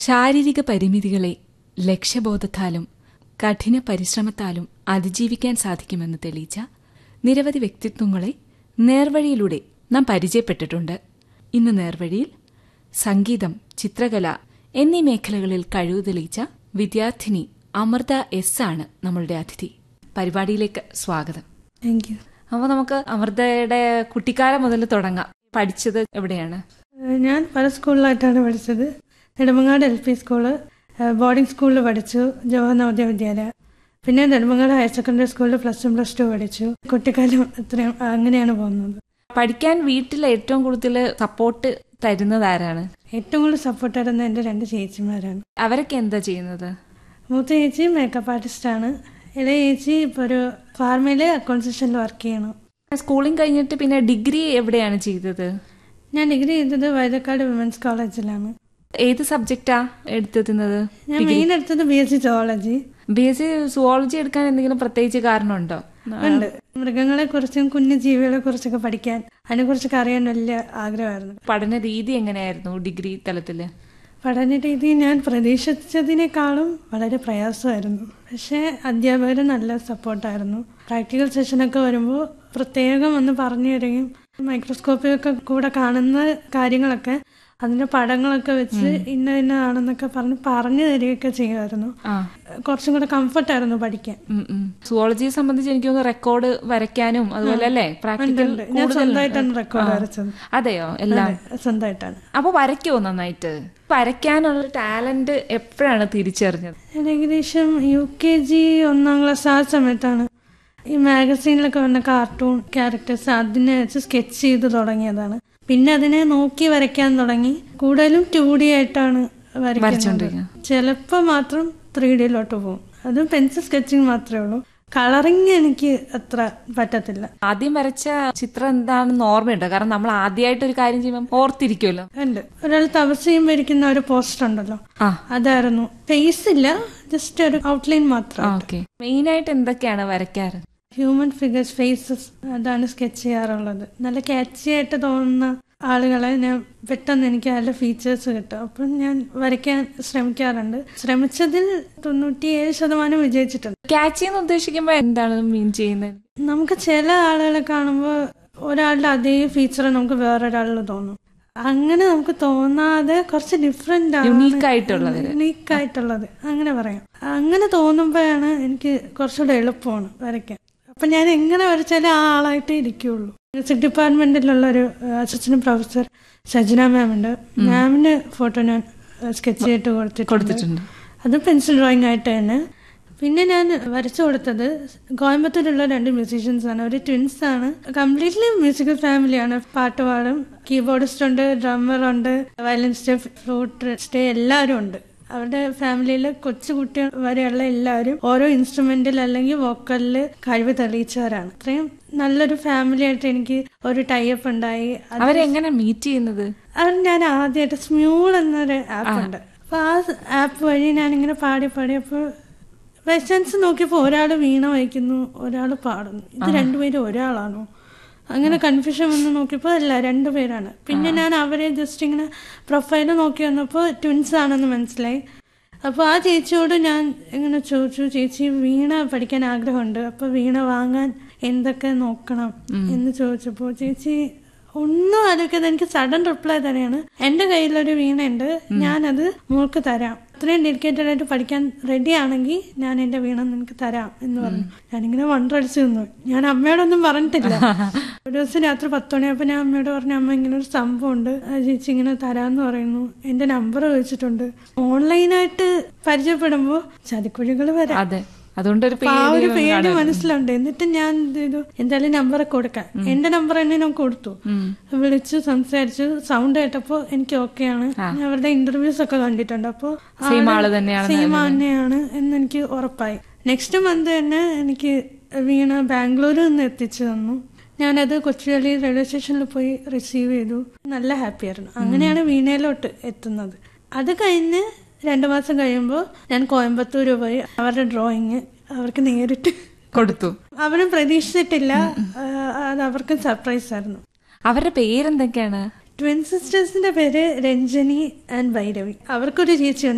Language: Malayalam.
ശാരീരിക പരിമിതികളെ ലക്ഷ്യബോധത്താലും കഠിന പരിശ്രമത്താലും അതിജീവിക്കാൻ സാധിക്കുമെന്ന് തെളിയിച്ച നിരവധി വ്യക്തിത്വങ്ങളെ നേർവഴിയിലൂടെ നാം പരിചയപ്പെട്ടിട്ടുണ്ട് ഇന്ന് നേർവഴിയിൽ സംഗീതം ചിത്രകല എന്നീ മേഖലകളിൽ കഴിവ് തെളിയിച്ച വിദ്യാർത്ഥിനി അമൃത എസ് ആണ് നമ്മളുടെ അതിഥി പരിപാടിയിലേക്ക് സ്വാഗതം താങ്ക് യു അപ്പോൾ നമുക്ക് അമൃതയുടെ കുട്ടിക്കാലം മുതൽ തുടങ്ങാം പഠിച്ചത് എവിടെയാണ് ഞാൻ പല സ്കൂളിലായിട്ടാണ് പഠിച്ചത് Nedumangad L P school boarding സ്കൂളിൽ പഠിച്ചു ജവഹർ നവോദയ വിദ്യാലയ പിന്നെ നെടുമങ്ങാട് ഹയർ സെക്കൻഡറി സ്കൂളിൽ പ്ലസ് വൺ പ്ലസ് ടു പഠിച്ചു കുട്ടിക്കാലം അത്രയും അങ്ങനെയാണ് പോകുന്നത് പഠിക്കാൻ വീട്ടിൽ ഏറ്റവും കൂടുതൽ സപ്പോർട്ട് തരുന്നത് ആരാണ് ഏറ്റവും കൂടുതൽ സപ്പോർട്ട് തരുന്നത് എൻ്റെ രണ്ട് ചേച്ചിമാരാണ് അവരൊക്കെ എന്താ ചെയ്യുന്നത് മൂത്ത ചേച്ചി മേക്കപ്പ് ആർട്ടിസ്റ്റാണ് ഇളയ ചേച്ചി ഇപ്പോൾ ഒരു ഫാർമയിൽ അക്കൗണ്ട് സെക്ഷനിൽ വർക്ക് ചെയ്യണം സ്കൂളിംഗ് കഴിഞ്ഞിട്ട് പിന്നെ ഡിഗ്രി എവിടെയാണ് ചെയ്തത് ഞാൻ ഡിഗ്രി ചെയ്തത് വൈതക്കാട് വിമൻസ് കോളേജിലാണ് ഏത് സബ്ജക്റ്റാ എടുത്തിരുന്നത് ഞാൻ മെയിൻ എടുത്തത് B S C zoology B S C zoology എടുക്കാൻ എന്തെങ്കിലും പ്രത്യേകിച്ച് കാരണമുണ്ടോ ഉണ്ട് മൃഗങ്ങളെ കുറിച്ചും കുഞ്ഞു ജീവികളെ കുറിച്ചൊക്കെ പഠിക്കാൻ അതിനെ കുറിച്ചൊക്കെ അറിയാൻ വലിയ ആഗ്രഹമായിരുന്നു പഠന രീതി എങ്ങനെയായിരുന്നു ഡിഗ്രി തലത്തില് പഠന രീതി ഞാൻ പ്രതീക്ഷിച്ചതിനേക്കാളും വളരെ പ്രയാസമായിരുന്നു പക്ഷേ അധ്യാപകർ നല്ല സപ്പോർട്ടായിരുന്നു പ്രാക്ടിക്കൽ സെഷനൊക്കെ വരുമ്പോൾ പ്രത്യേകം ഒന്ന് പറഞ്ഞു തരികയും മൈക്രോസ്കോപ്പിലൊക്കെ കൂടെ കാണുന്ന കാര്യങ്ങളൊക്കെ അതിന്റെ പടങ്ങളൊക്കെ വെച്ച് ഇന്ന ഇന്നതാണെന്നൊക്കെ പറഞ്ഞ് പറഞ്ഞു തരികയൊക്കെ ചെയ്യുമായിരുന്നു ആ കുറച്ചും കൂടെ കംഫർട്ടായിരുന്നു പഠിക്കാൻ സുവോളജിയെ സംബന്ധിച്ച് എനിക്ക് തോന്നുന്നു റെക്കോർഡ് വരയ്ക്കാനും അതുപോലെ അല്ലേ പ്രാക്ടിക്കൽ ഉണ്ട്. ഞാൻ സ്വന്തമായിട്ടാണ് റെക്കോർഡ് വരച്ചത് അതെയോ എല്ലാം അതെ, സ്വന്തമായിട്ടാണ് അപ്പൊ വരയ്ക്കുമോ നന്നായിട്ട് വരയ്ക്കാനുള്ള ടാലന്റ് എപ്പോഴാണ് തിരിച്ചറിഞ്ഞത് ഞാൻ ഏകദേശം യു കെ ജി ഒന്നാം ക്ലാസ് ആ സമയത്താണ് ഈ മാഗസീനിലൊക്കെ വന്ന കാർട്ടൂൺ ക്യാരക്ടേഴ്സ് അതിനെ വെച്ച് സ്കെച്ച് ചെയ്ത് തുടങ്ങിയതാണ് പിന്നെ അതിനെ നോക്കി വരയ്ക്കാൻ തുടങ്ങി കൂടുതലും ടു ഡി ആയിട്ടാണ് വരയ്ക്കുന്നത് വരച്ചോണ്ടിരിക്കുക. ചിലപ്പോൾ മാത്രം ത്രീ ഡിയിലോട്ട് പോകും അതും പെൻസിൽ സ്കെച്ചിങ് മാത്രമേ ഉള്ളൂ കളറിങ് എനിക്ക് അത്ര പറ്റത്തില്ല ആദ്യം വരച്ച ചിത്രം എന്താണെന്ന് ഓർമ്മയുണ്ടോ കാരണം നമ്മൾ ആദ്യമായിട്ട് ഒരു കാര്യം ചെയ്യുമ്പോൾ ഓർത്തിരിക്കുമല്ലോ ഉണ്ട് ഒരാൾ തപസ് ചെയ്യുമ്പോൾ ഇരിക്കുന്ന ഒരു പോസ്റ്റർ ഉണ്ടല്ലോ ആ അതായിരുന്നു ഫേസ് ഇല്ല ജസ്റ്റ് ഒരു ഔട്ട്ലൈൻ മാത്രം ഓക്കെ മെയിൻ ആയിട്ട് എന്തൊക്കെയാണ് വരയ്ക്കാറ് ഹ്യൂമൻ ഫിഗേഴ്സ് ഫേസസ് അതാണ് സ്കെച്ച് ചെയ്യാറുള്ളത് നല്ല catchy ആയിട്ട് തോന്നുന്ന ആളുകളെ ഞാൻ പെട്ടെന്ന് എനിക്ക് നല്ല ഫീച്ചേഴ്സ് കിട്ടും അപ്പം ഞാൻ വരയ്ക്കാൻ ശ്രമിക്കാറുണ്ട് ശ്രമിച്ചതിൽ തൊണ്ണൂറ്റിയേഴ് ശതമാനം വിജയിച്ചിട്ടുണ്ട് ക്യാച്ച് എന്ന് ഉദ്ദേശിക്കുമ്പോൾ എന്താണ് മീൻ ചെയ്യുന്നത് നമുക്ക് ചില ആളുകളെ കാണുമ്പോൾ ഒരാളുടെ അതേ ഫീച്ചർ നമുക്ക് വേറൊരാളിൽ തോന്നും അങ്ങനെ നമുക്ക് തോന്നാതെ കുറച്ച് ഡിഫറെന്റ് Unique ആയിട്ടുള്ളത്. യുണീക്ക് ആയിട്ടുള്ളത് അങ്ങനെ പറയാം അങ്ങനെ തോന്നുമ്പോഴാണ് എനിക്ക് കുറച്ചുകൂടെ എളുപ്പമാണ് വരയ്ക്കാൻ അപ്പൊ ഞാൻ എങ്ങനെ വരച്ചാലും ആ ആളായിട്ടേ ഇരിക്കുള്ളൂ മ്യൂസിക് ഡിപ്പാർട്ട്മെന്റിലുള്ള ഒരു അസിസ്റ്റന്റ് പ്രൊഫസർ സജന മാം ഉണ്ട് മാമിന്റെ ഫോട്ടോ ഞാൻ സ്കെച്ച് ചെയ്തിട്ട് കൊടുത്തിട്ടുണ്ട് കൊടുത്തിട്ടുണ്ട് അത് പെൻസിൽ ഡ്രോയിങ് ആയിട്ട് തന്നെ പിന്നെ ഞാൻ വരച്ചു കൊടുത്തത് കോയമ്പത്തൂരുള്ള രണ്ട് മ്യൂസീഷ്യൻസ് ആണ് ഒരു ട്വിൻസ് ആണ് കംപ്ലീറ്റ്ലി മ്യൂസിക്കൽ ഫാമിലിയാണ് പാട്ട് പാടും കീബോർഡിസ്റ്റ് ഉണ്ട് ഡ്രമ്മർ ഉണ്ട് വയലിനിസ്റ്റ് ഫ്ലൂട്ട് സ്റ്റേ എല്ലാവരും ഉണ്ട് അവരുടെ ഫാമിലിയിൽ കൊച്ചു കുട്ടികൾ വരെയുള്ള എല്ലാവരും ഓരോ ഇൻസ്ട്രുമെന്റിൽ അല്ലെങ്കിൽ വോക്കലില് കഴിവ് തെളിയിച്ചവരാണ് അത്രയും നല്ലൊരു ഫാമിലി ആയിട്ട് എനിക്ക് ഒരു ടൈപ്പ് ഉണ്ടായി അത് അവരെങ്ങനെ മീറ്റ് ചെയ്യുന്നത് അത് ഞാൻ ആദ്യമായിട്ട് സ്മ്യൂൾ എന്നൊരു ആപ്പ് ഉണ്ട് അപ്പൊ ആ ആപ്പ് വഴി ഞാനിങ്ങനെ പാടി പാടി അപ്പോൾ വെസ്റ്റൻസ് നോക്കിയപ്പോൾ ഒരാൾ വീണ വയ്ക്കുന്നു ഒരാൾ പാടുന്നു ഇത് രണ്ടുപേരും ഒരാളാണോ അങ്ങനെ കൺഫ്യൂഷൻ വന്ന് നോക്കിയപ്പോൾ അല്ല രണ്ടുപേരാണ് പിന്നെ ഞാൻ അവരെ ജസ്റ്റ് ഇങ്ങനെ പ്രൊഫൈൽ നോക്കി വന്നപ്പോൾ ട്വിൻസ് ആണെന്ന് മനസ്സിലായി അപ്പോൾ ആ ചേച്ചിയോട് ഞാൻ ഇങ്ങനെ ചോദിച്ചു ചേച്ചി വീണ പഠിക്കാൻ ആഗ്രഹമുണ്ട് അപ്പോൾ വീണ വാങ്ങാൻ എന്തൊക്കെ നോക്കണം എന്ന് ചോദിച്ചപ്പോൾ ചേച്ചി ഒന്നും ആലോചിക്കാതെ എനിക്ക് സഡൻ റിപ്ലൈ തന്നെയാണ് എന്റെ കയ്യിലൊരു വീണയുണ്ട് ഞാനത് മോൾക്ക് തരാം അത്രയും ഡെഡിക്കേറ്റഡ് ആയിട്ട് പഠിക്കാൻ റെഡി ആണെങ്കിൽ ഞാൻ എന്റെ വീണ നിനക്ക് തരാം എന്ന് പറഞ്ഞു ഞാനിങ്ങനെ വണ്ടടിച്ചു നിന്നു ഞാൻ അമ്മയോടൊന്നും പറഞ്ഞിട്ടില്ല ഒരു ദിവസം രാത്രി പത്ത് മണിയപ്പോ ഞാൻ അമ്മയോട് പറഞ്ഞു അമ്മ ഇങ്ങനെ ഒരു സംഭവം ഉണ്ട് ആ ചേച്ചി ഇങ്ങനെ തരാന്ന് പറയുന്നു എന്റെ നമ്പർ ചോദിച്ചിട്ടുണ്ട് ഓൺലൈനായിട്ട് പരിചയപ്പെടുമ്പോ ചതിക്കുഴികൾ വരാം അതെ അതുകൊണ്ട് ഒരു അപ്പൊ ആ ഒരു പേടി പേടി മനസ്സിലുണ്ട് എന്നിട്ട് ഞാൻ എന്ത് ചെയ്തു എന്തായാലും നമ്പർ കൊടുക്കാം എന്റെ നമ്പർ തന്നെ ഞാൻ കൊടുത്തു വിളിച്ചു സംസാരിച്ചു സൗണ്ട് കേട്ടപ്പോ എനിക്ക് ഓക്കെയാണ് ഞാൻ അവരുടെ ഇന്റർവ്യൂസ് ഒക്കെ കണ്ടിട്ടുണ്ട് അപ്പോ Same ആള് തന്നെയാണ് സെയിം തന്നെയാണ് എന്ന് എനിക്ക് ഉറപ്പായി നെക്സ്റ്റ് മന്ത് തന്നെ എനിക്ക് വീണ ബാംഗ്ലൂരിൽ നിന്ന് എത്തിച്ചു തന്നു ഞാനത് കൊച്ചുവേളി റെയിൽവേ സ്റ്റേഷനിൽ പോയി റിസീവ് ചെയ്തു നല്ല ഹാപ്പി ആയിരുന്നു അങ്ങനെയാണ് വീണയിലോട്ട് എത്തുന്നത് അത് കഴിഞ്ഞ് രണ്ടു മാസം കഴിയുമ്പോൾ ഞാൻ കോയമ്പത്തൂർ പോയി അവരുടെ ഡ്രോയിങ് അവർക്ക് നേരിട്ട് കൊടുത്തു അവരും പ്രതീക്ഷിച്ചിട്ടില്ല ആ, അത് അവർക്കും സർപ്രൈസ് ആയിരുന്നു അവരുടെ പേരെന്തൊക്കെയാണ് ട്വിൻ സിസ്റ്റേഴ്സിന്റെ പേര് രഞ്ജനി ആൻഡ് ഭൈരവി അവർക്കൊരു ചേച്ചിയുണ്ട്